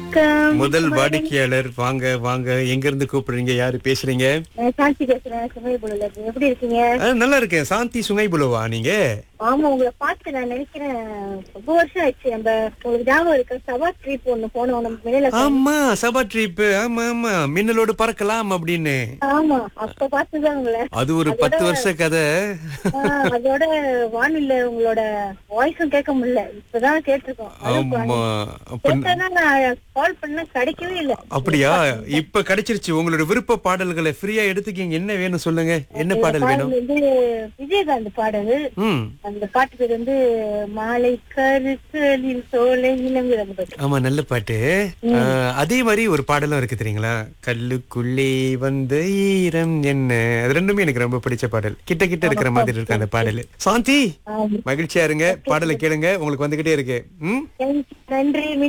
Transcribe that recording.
வணக்கம் முதல் வாடிக்கையாளர் வாங்க வாங்க எங்க இருந்து கூப்பிடுறீங்க யாரு பேசுறீங்க நான் சாந்தி பேசுறேன் சுமைபுல எப்படி இருக்கீங்க ஆ, நல்லா இருக்கேன் சாந்தி சுங்கை புலவா நீங்க ஆமா உங்களை பார்த்து நான் நினைக்கிறேன் ரொம்ப வருஷம் ஆயிடுச்சு நம்ம உங்களுக்கு ஞாபகம் இருக்க சவா ட்ரிப் ஒண்ணு போனோம் நம்ம மேல ஆமா சபா ட்ரிப் ஆமா ஆமா மின்னலோடு பறக்கலாம் அப்படின்னு ஆமா அப்ப பார்த்துதான் உங்களை அது ஒரு பத்து வருஷ கதை ஆ, அதோட வானில உங்களோட வாய்ஸும் கேட்க முடியல இப்பதான் கேட்டிருக்கோம் ஆமா அப்ப கேட்டா நான் கால் பண்ண கிடைக்கவே இல்ல அப்படியா இப்ப கிடைச்சிருச்சு உங்களோட விருப்ப பாடல்களை ஃப்ரீயா எடுத்துக்கீங்க என்ன வேணும் சொல்லுங்க என்ன பாடல் வேணும் பாடல் வந்து விஜயகாந்த் பாடல் ம் அந்த பாட்டு பேர் வந்து மாலை கருக்களில் சோலை இளங்குற பாட்டு ஆமா நல்ல பாட்டு ஆ, அதே மாதிரி ஒரு பாடலும் இருக்கு தெரியுங்களா கல்லுக்குள்ளே வந்த ஈரம் என்ன அது ரெண்டுமே எனக்கு ரொம்ப பிடிச்ச பாடல் கிட்ட கிட்ட இருக்கிற மாதிரி இருக்கு அந்த பாடல் சாந்தி ஆமா. மகிழ்ச்சியா இருங்க பாடலை கேளுங்க உங்களுக்கு வந்துகிட்டே இருக்கு ம் நன்றி